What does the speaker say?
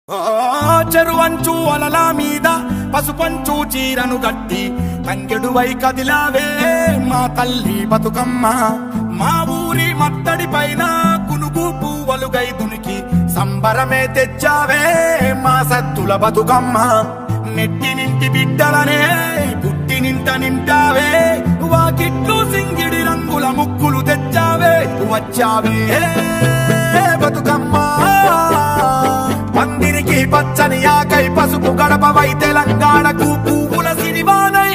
ఓ చెరువంచు అలల మీద పసుపంచు చీరను గట్టి తంగెడు వై కదిలావే మా తల్లి బతుకమ్మ మా ఊరి మత్తడి పైన కునుగు పువ్వలుగై దునికి సంబరమే తెచ్చావే మా సత్తుల బతుకమ్మ నెట్టి నింటి బిడ్డలనే పుట్టి నింట నింటావే వాకిట్లు సింగిడి రంగుల ముక్కులు తెచ్చావే వచ్చావే బతుకమ్మ పందిరికి పచ్చని ఆకై పసుపు గడపవై తెలంగాణకు పువ్వుల సిరివానై